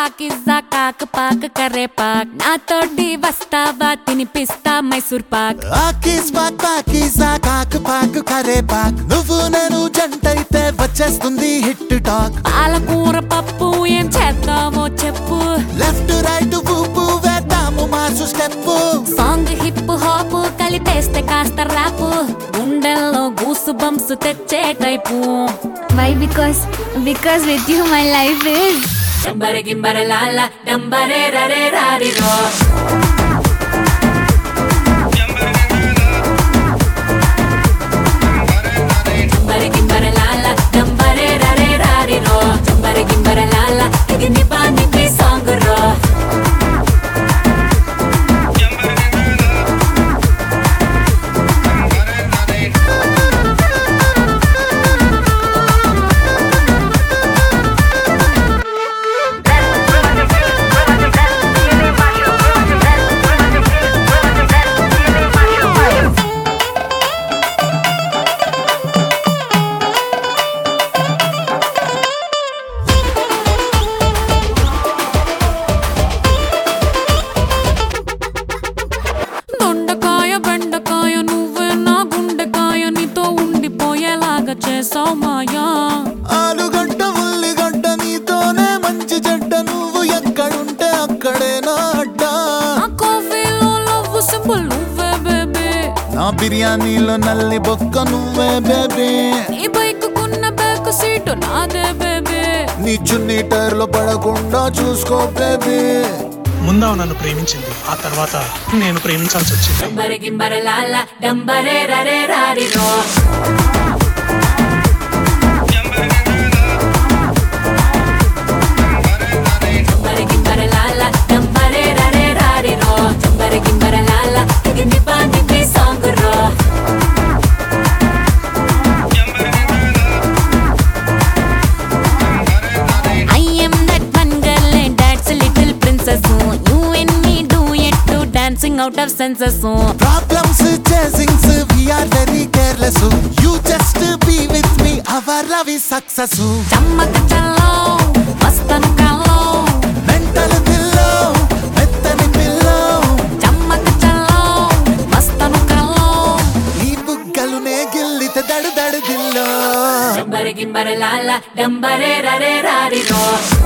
పాకిజా కాక పాక కరే పాక్ నాతోటి వస్తావా తినిపిస్తా మైసూర్ పాక్ ఆకీస్ పాక్ పాకీసా కాకు పాకు కరే పాక్ నువ్వు నేను జంటైతే వచ్చేస్తుంది హిట్ టాక్ పాలకూర పప్పు ఏం చేద్దామో చెప్పు లెఫ్ట్ రైట్ ఊపు వేద్దాము మార్చు స్టెప్ సాంగ్ హిప్ హాప్ కలిపేస్తే కాస్త ర్యాప్ గుండెల్లో గూసు బంప్స్ తెచ్చే type Why? Because because with you my life is డంబరె గింబరె లాల డంబరె రరే రారిరో డంబరె గింబరె లాల డంబరె రరే రారిరో డంబరె గింబరె లాల ఇది నిబా నిబి సాంగ్ రో దొండకాయ బెండకాయ నువ్వే నా గుండెకాయ నీతో ఉండిపోయేలాగా చేసావు మాయా ఆలుగడ్డ ఉల్లిగడ్డ నీతోనే మంచి జడ్డ నువ్వు ఎక్కడుంటే అక్కడే నా అడ్డా ఆ కాఫీలో లవ్ సింబల్ నువ్వే బేబీ నా బిర్యానీలో నల్లి బొక్క నువ్వే బేబీ నీ బైక్ కున్న బ్యాక్ సీటు నాదే బేబీ నీ చున్నీ టైర్లో పడకుండా చూసుకో బేబీ ముందా నన్ను ప్రేమించింది ఆ తర్వాత నేను ప్రేమించాల్సి వచ్చింది డంబరె గింబరె లాల డంబరె రరే రారిరో డంబరె గింబరె లాల డంబరె రరే రారిరో డంబరె గింబరె లాల ఇది నిబా నిబి సాంగ్ రో I am that one girl and that's a little princess. Oh, you and me do it to dancing out of senses. Oh. Problems చేసింగ్స్ we are very careless you just be with me our love is success చమ్మక చల్లో మస్తను కల్లో mental పిల్లో మెత్తని పిల్లో చమ్మక చల్లో మస్తను కల్లో ఈ బుగ్గలునే గిల్లితే దడు దడు దిల్లో డంబరె గింబరె లాల డంబరె రరే రారిరో